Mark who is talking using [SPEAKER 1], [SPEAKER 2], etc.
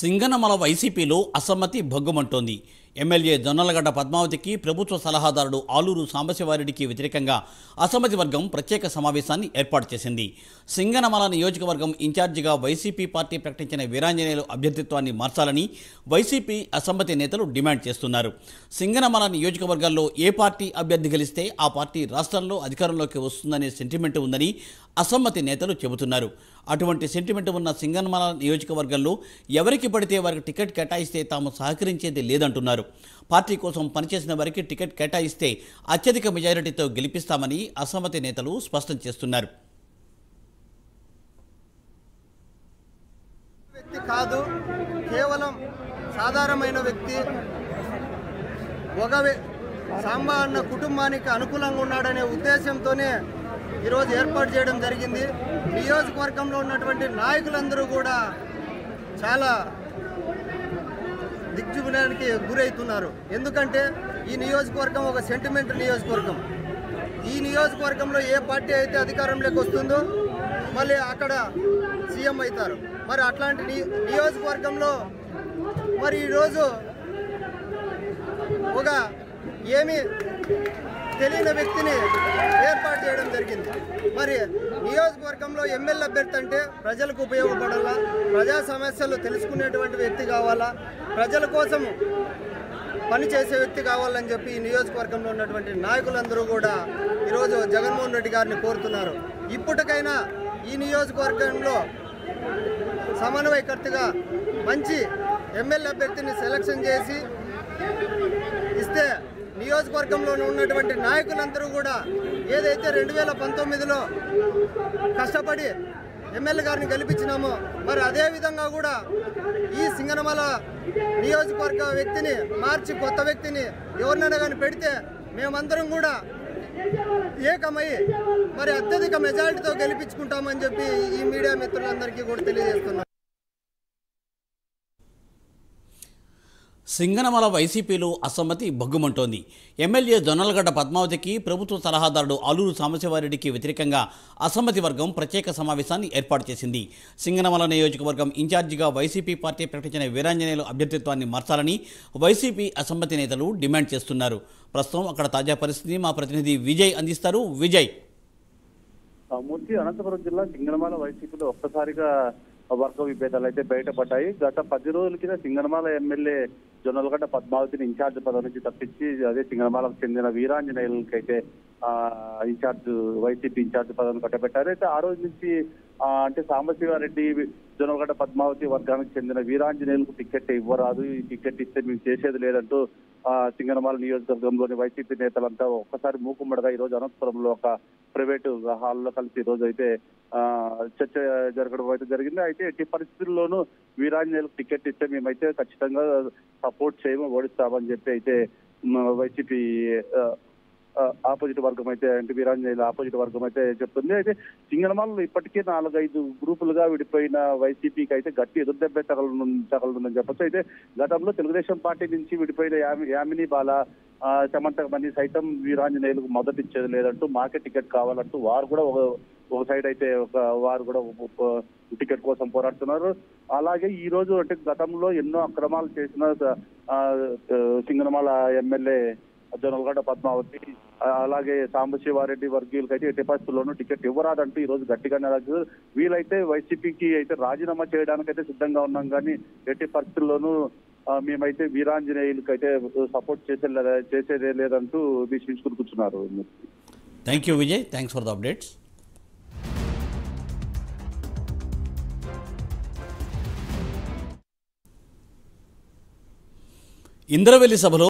[SPEAKER 1] సింగనమల వైసీపీలో అసమ్మతి భగ్గుమంటోంది ఎమ్మెల్యే జొన్నలగడ్డ పద్మావతికి ప్రభుత్వ సలహాదారుడు ఆలూరు సాంబశివారెడ్డికి వ్యతిరేకంగా అసమ్మతి వర్గం ప్రత్యేక సమావేశాన్ని ఏర్పాటు చేసింది సింగనమల నియోజకవర్గం ఇన్ఛార్జిగా వైసీపీ పార్టీ ప్రకటించిన వీరాంజనేయులు అభ్యర్థిత్వాన్ని మార్చాలని వైసీపీ అసమ్మతి నేతలు డిమాండ్ చేస్తున్నారు సింగనమల నియోజకవర్గాల్లో ఏ పార్టీ అభ్యర్థి గెలిస్తే ఆ పార్టీ రాష్ట్రంలో అధికారంలోకి వస్తుందనే సెంటిమెంట్ ఉందని అసమ్మతి నేతలు చెబుతున్నారు అటువంటి సెంటిమెంట్ ఉన్న సింగనమల నియోజకవర్గంలో ఎవరికి పడితే వారికి టికెట్ కేటాయిస్తే తాము సహకరించేది లేదంటున్నారు పార్టీ కోసం పనిచేసిన వారికి టికెట్ కేటాయిస్తే అత్యధిక మెజారిటీతో గెలిపిస్తామని అసమ్మతి నేతలు స్పష్టం చేస్తున్నారు
[SPEAKER 2] వ్యక్తి కాదు కేవలం సాధారణమైన వ్యక్తి ఒక వ్య- సాంబా అన్న కుటుంబానికి అనుకూలంగా ఉన్నాడనే ఉద్దేశంతోనే ఈరోజు ఏర్పాటు చేయడం జరిగింది నియోజకవర్గంలో ఉన్నటువంటి నాయకులందరూ కూడా చాలా దిగ్జుగుడానికి గురవుతున్నారు ఎందుకంటే ఈ నియోజకవర్గం ఒక సెంటిమెంట్ నియోజకవర్గం ఈ నియోజకవర్గంలో ఏ పార్టీ అయితే అధికారంలోకి వస్తుందో మళ్ళీ అక్కడ సీఎం అవుతారు మరి అట్లాంటి ని- నియోజకవర్గంలో మరి ఈరోజు ఒక ఏమి తెలియని వ్యక్తిని ఏర్పాటు చేయడం జరిగింది మరి నియోజకవర్గంలో ఎమ్మెల్యే అభ్యర్థి అంటే ప్రజలకు ఉపయోగపడాలా ప్రజా సమస్యలు తెలుసుకునేటువంటి వ్యక్తి కావాలా ప్రజల కోసం పనిచేసే వ్యక్తి కావాలని చెప్పి ఈ నియోజకవర్గంలో ఉన్నటువంటి నాయకులందరూ కూడా ఈరోజు జగన్మోహన్ రెడ్డి గారిని కోరుతున్నారు ఇప్పటికైనా ఈ నియోజకవర్గంలో సమన్వయకర్తగా మంచి ఎమ్మెల్యే అభ్యర్థిని సెలక్షన్ చేసి ఇస్తే నియోజకవర్గంలో ఉన్నటువంటి నాయకులందరూ కూడా ఏదైతే రెండు వేల పంతొమ్మిదిలో కష్టపడి ఎమ్మెల్యే గారిని గెలిపించినామో మరి అదే విధంగా కూడా ఈ సింగనమల నియోజకవర్గ వ్యక్తిని మార్చి కొత్త వ్యక్తిని ఎవరినైనా కానీ పెడితే మేమందరం కూడా ఏకమై మరి అత్యధిక మెజారిటీతో గెలిపించుకుంటామని చెప్పి ఈ మీడియా మిత్రులందరికీ కూడా తెలియజేస్తున్నాం
[SPEAKER 1] సింగనమల వైసీపీలో అసమ్మతి భగ్గుమంటోంది ఎమ్మెల్యే జొన్నలగడ్డ పద్మావతికి ప్రభుత్వ సలహాదారుడు ఆలూరు సాంబశివారెడ్డికి వ్యతిరేకంగా అసమ్మతి వర్గం ప్రత్యేక సమావేశాన్ని ఏర్పాటు చేసింది సింగనమల నియోజకవర్గం ఇన్ఛార్జిగా వైసీపీ పార్టీ ప్రకటించిన వీరాంజనేయులు అభ్యర్థిత్వాన్ని మార్చాలని వైసీపీ అసమ్మతి నేతలు డిమాండ్ చేస్తున్నారు ప్రస్తుతం అక్కడ తాజా పరిస్థితిని మా ప్రతినిధి విజయ్ అందిస్తారు విజయ్
[SPEAKER 3] ఆ మూర్తి అనంతపురం జిల్లా సింగనమాల వైసీపీలో ఒక్కసారిగా వర్గ విభేదాలు అయితే బయటపడ్డాయి గత పది రోజుల కింద సింగనమాల ఎమ్మెల్యే జొన్నలగడ్డ పద్మావతిని ఇన్ఛార్జ్ పదవి నుంచి తప్పించి అదే సింగనమాలకు చెందిన వీరాంజనేయులకి అయితే ఆ ఇన్ఛార్జ్ వైసీపీ ఇన్ఛార్జ్ పదవిని కట్టబెట్టారు అయితే ఆ రోజు నుంచి ఆ, అంటే సాంబశివారెడ్డి జొన్నలగడ్డ పద్మావతి వర్గానికి చెందిన వీరాంజనేయులకు టికెట్ ఇవ్వరాదు ఈ టికెట్ ఇస్తే మేము చేసేది లేదంటూ ఆ సింగనమాల నియోజకవర్గంలోని వైసీపీ నేతలంతా ఒక్కసారి మూకుమ్మడిగా ఈ రోజు అనంతపురంలో ఒక ప్రైవేటు హాల్లో కలిసి ఈ రోజు అయితే ఆ చర్చ జరగడం అయితే జరిగింది అయితే ఎట్టి పరిస్థితుల్లోనూ వీరాంజనేయులకు టికెట్ ఇస్తే మేమైతే ఖచ్చితంగా సపోర్ట్ చేయము ఓడిస్తామని చెప్పి అయితే మ, వైసీపీ ఆ, ఆ, ఆపోజిట్ వర్గం అయితే అంటే వీరాంజనేయుల ఆపోజిట్ వర్గం అయితే చెప్తుంది అయితే సింగనమాలలో ఇప్పటికే నాలుగైదు గ్రూపులుగా విడిపోయిన వైసీపీకి అయితే గట్టి ఎదురుదెబ్బ తగలను తగలనుందని చెప్పొచ్చు అయితే గతంలో తెలుగుదేశం పార్టీ నుంచి విడిపోయిన యామి యామిని బాల ఆ, సమంత మని సైతం వీరాంజనేయులకు మొదటి ఇచ్చేది లేదంటూ మాకే టికెట్ కావాలంటూ వారు కూడా ఒక ఒక సైడ్ అయితే ఒక వారు కూడా ఒక- ఒక టికెట్ కోసం పోరాడుతున్నారు అలాగే ఈ రోజు అంటే గతంలో ఎన్నో అక్రమాలు చేసిన ఆ, ఆ, సింగనమాల ఎమ్మెల్యే జొన్నలగడ్డ పద్మావతి ఆ, అలాగే సాంబశివారెడ్డి వర్గీయులకి అయితే ఎట్టి పరిస్థితుల్లోనూ టికెట్ ఇవ్వరాదంటూ ఈ రోజు గట్టిగానే రాజు వీలైతే వైసీపీకి అయితే రాజీనామా చేయడానికైతే సిద్ధంగా ఉన్నాం కానీ ఎట్టి పరిస్థితుల్లోనూ ఆ, మేమైతే వీరాంజనేయులకి అయితే సపోర్ట్ చేసే చేసేదే లేదంటూ భీష్మించుకుని కూర్చున్నారు
[SPEAKER 1] thank you Vijay thanks for the updates Indravelli సభలో